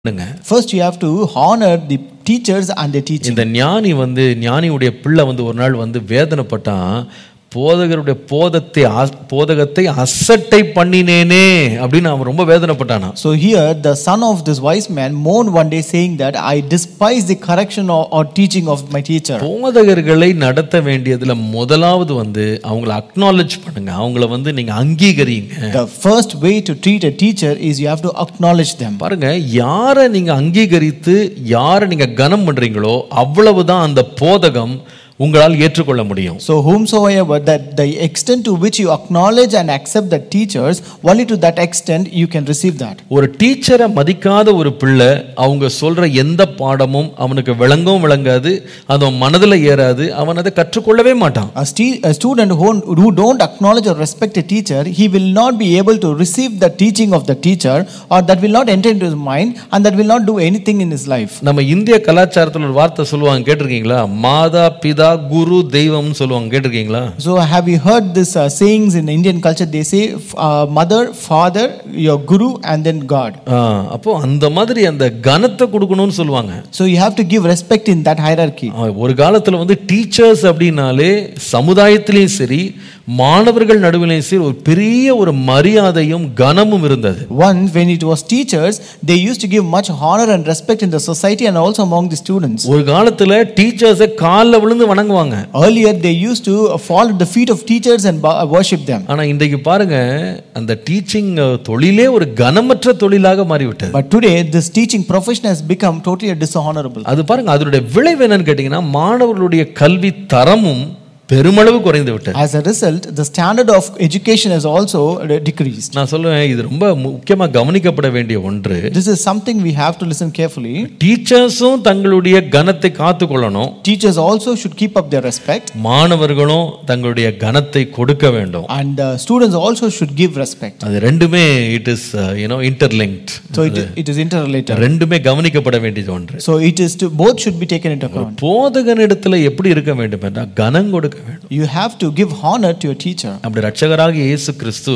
பண்ணுங்க First, you have to honor the teachers and their teaching. இந்த ஞானி வந்து ஞானியுடைய பிள்ளை வந்து ஒரு நாள் வந்து வேதனைப்பட்டான் போதகருடைய போதத்தை அ- போதகத்தை அசட்டை பண்ணினேனே அப்படின்னு அவன் ரொம்ப வேதனைப்பட்டானா So here, the son of this wise man mourned one day, saying that I despise the correction or, or teaching of my teacher. போதகர்களை நடத்த வேண்டியதுல முதலாவது வந்து அவங்கள அக்னாலேஜ் பண்ணுங்க அவங்கள வந்து நீங்க அங்கீகரிங்க The first way to treat a teacher is you have to acknowledge them. பாருங்க யாரை நீங்க அங்கீகரித்து யாரை நீங்க கனம் பண்றீங்களோ அவ்வளவுதான் அந்த போதகம் உங்களால் ஏற்றுக்கொள்ள முடியும் So whomsoever that the extent to which you acknowledge and accept the teachers, only to that extent you can receive that. ஒரு டீச்சரை மதிக்காத ஒரு பிள்ளை அவங்க சொல்ற எந்த பாடமும் அவனுக்கு விளங்கவும் விளங்காது அது அவன் மனதில் ஏறாது அவன் அதை கற்றுக்கொள்ளவே மாட்டான் A, stu- a student who, who don't acknowledge or respect a teacher, he will not be able to receive the teaching of the teacher, or that will not enter into his mind, and that will not do anything in his life. நம்ம இந்திய கலாச்சாரத்தில் ஒரு வார்த்தை சொல்லுவாங்க கேட்டிருக்கீங்களா மாதா பிதா குரு தெய்வம்னு சொல்லுவாங்க கேட்டிருக்கீங்களா So have you heard this uh, sayings in Indian culture? They say f- uh, mother, father, your guru, and then God. ஆ, அப்போ அந்த மாதிரி அந்த கனத்தை கொடுக்கணும்னு சொல்லுவாங்க So you have to give respect in that hierarchy. ஆ, ஒரு காலத்துல வந்து டீச்சர்ஸ் அப்படின்னாலே சமுதாயத்திலையும் சரி மாணவர்கள் நடுவிலையும் சரி ஒரு பெரிய ஒரு மரியாதையும் கனமும் இருந்தது Once, when it was teachers, they used to give much honor and respect in the society and also among the students. ஒரு காலத்துல டீச்சர்ஸை காலில் விழுந்து வணங்குவாங்க Earlier, they used to fall at the feet of teachers and bo- worship them. ஆனா இன்றைக்கு பாருங்க அந்த teaching தொழிலே ஒரு கனமற்ற தொழிலாக மாறிவிட்டது But today, this teaching profession has become totally dishonorable. அது பாருங்க அதனுடைய விளைவு என்னன்னு கேட்டீங்கன்னா மாணவர்களுடைய கல்வி தரமும் பெருமளவு குறைந்து விட்டது As a result, the standard of education has also uh, decreased. நான் சொல்லுவேன் இது ரொம்ப முக்கியமா கவனிக்கப்பட வேண்டிய ஒன்று This is something we have to listen carefully. டீச்சர்ஸும் தங்களுடைய கனத்தை காத்துக்கொள்ளணும் Teachers also should keep up their respect, மாணவர்களும் தங்களுடைய கனத்தை கொடுக்க வேண்டும் and uh, students also should give respect. அது ரெண்டுமே it is you know interlinked So it, it is interrelated. ரெண்டுமே கவனிக்கப்பட வேண்டியது ஒன்று So it is to both should be taken into account. போதகனிடத்துல எப்படி இருக்க வேண்டும் என்றால் கனம் கொடுக்க வேண்டும் You have to give honor to your teacher. அப்படி ரட்சகராக இயேசு கிறிஸ்து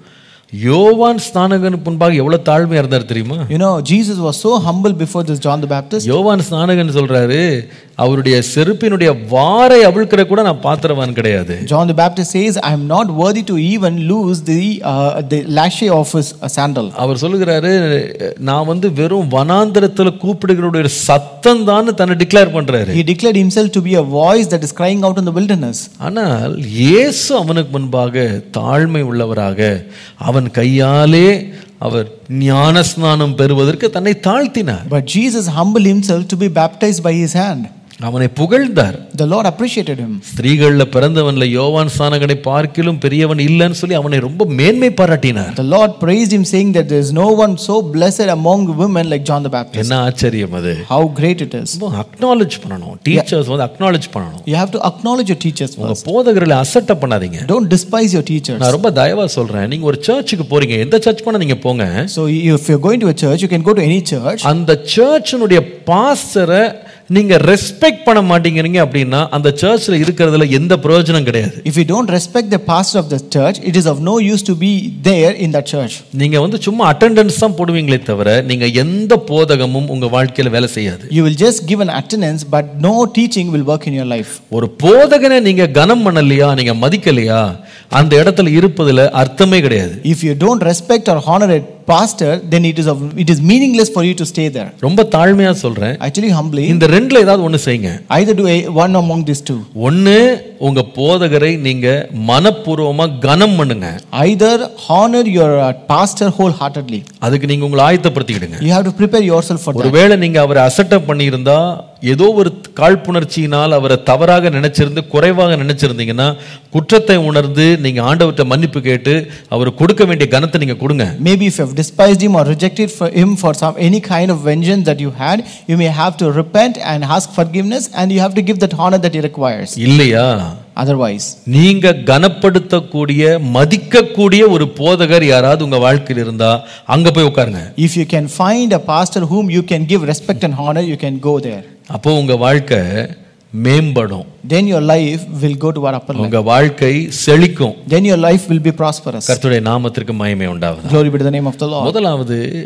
யோவான் ஸ்நானகனுக்கு முன்பாக எவ்வளவு தாழ்மையா இருந்தார் தெரியுமா You know, Jesus was so humble before this John the Baptist. யோவான் ஸ்நானகன் சொல்றாரு அவருடைய செருப்பினுடைய வாரை அவிழ்க்கிற கூட நான் பாத்திரவான் கிடையாது John the Baptist says, I am not worthy to even lose the, uh, the lashes of his uh, sandal. அவர் சொல்லுகிறாரு நான் வந்து வெறும் வனாந்தரத்துல கூப்பிடுகிறவருடைய சத்தம் தான் தன்னை டிக்ளேர் பண்றாரு He declared himself to be a voice that is crying out in the wilderness. ஆனால் இயேசு அவனுக்கு முன்பாக தாழ்மை உள்ளவராக அவன் கையாலே அவர் ஞானஸ்நானம் பெறுவதற்கு தன்னை தாழ்த்தினார் But Jesus humbled himself to be baptized by his hand. அவனை புகழ்ந்தார் The Lord appreciated him. ஸ்திரீகள்ல பிறந்தவன்ல யோவான் ஸ்நானகனை பார்க்கிலும் பெரியவன் இல்லைன்னு சொல்லி அவனை ரொம்ப மேன்மை பாராட்டினார் The Lord praised him, saying that there is no one so blessed among women like John the Baptist. என்ன ஆச்சரியம் அது How great it is. Acknowledge பண்ணணும் டீச்சர்ஸ் வந்து அக்னாலேஜ் பண்ணணும் You have to acknowledge your teachers உங்க first. போதகர்களை அசட்டை பண்ணாதீங்க Don't despise your teachers. நான் ரொம்ப தயவா சொல்றேன் நீங்க ஒரு சர்ச்சுக்கு போறீங்க எந்த சர்ச் பண்ண நீங்க போங்க So if you're going to a church, you can go to any church. அந்த சர்ச்சினுடைய பாஸ்டரை நீங்க ரெஸ்பெக்ட் பண்ண மாட்டேங்கிறீங்க அப்படின்னா அந்த சர்ச்சில் இருக்கிறதுல எந்த பிரயோஜனம் கிடையாது If you don't respect the pastor of the church, it is of no use to be there in that church. நீங்க வந்து சும்மா அட்டெண்டன்ஸ் தான் போடுவீங்களே தவிர நீங்க எந்த போதகமும் உங்க வாழ்க்கையில வேலை செய்யாது You will just give an attendance, but no teaching will work in your life. ஒரு போதகனை நீங்க கனம் பண்ணலையா நீங்க மதிக்கலையா அந்த இடத்துல இருப்பதுல அர்த்தமே கிடையாது If you don't respect or honor a pastor, then it is of, it is meaningless for you to stay there. ரொம்ப தாழ்மையா சொல்றேன் Actually, humbly, இந்த ரெண்டுல ஏதாவது ஒண்ணு செய்யுங்க either do a, one among these two. ஒண்ணு உங்க போதகரை நீங்க மனப்பூர்வமா கனம் பண்ணுங்க Either honor your uh, pastor wholeheartedly. அதுக்கு நீங்க உங்களை ஆயத்தப்படுத்திக்கிடுங்க You have to prepare yourself for that. ஒருவேளை நீங்க அவரை அசட்டை பண்ணியிருந்தா ஏதோ ஒரு காழ்ப்புணர்ச்சியினால் அவரை தவறாக நினைச்சிருந்து குறைவாக நினைச்சிருந்தீங்கன்னா குற்றத்தை உணர்ந்து நீங்க ஆண்டவர்கிட்ட மன்னிப்பு கேட்டு அவர் கொடுக்க வேண்டிய கனத்தை நீங்க கொடுங்க Maybe if you have despised him or rejected for him for some any kind of vengeance that you had, you may have to repent and ask forgiveness, and you have to give that honor that he requires. இல்லையா Otherwise, நீங்க கனப்படுத்தக்கூடிய மதிக்கக்கூடிய ஒரு போதகர் யாராவது உங்க வாழ்க்கையில் இருந்தா அங்க போய் உட்காருங்க if you can find a pastor whom you can give respect and honor, you can go there. அப்போ உங்க வாழ்க்கை மேம்படும் Then your life will go to our upper level. உங்க வாழ்க்கை செழிக்கும் Then your life will be prosperous. கர்த்தருடைய நாமத்திற்கு மகிமை உண்டாவது Glory be to the name of the Lord. முதலாவது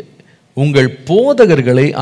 உங்கள் போதகர்களை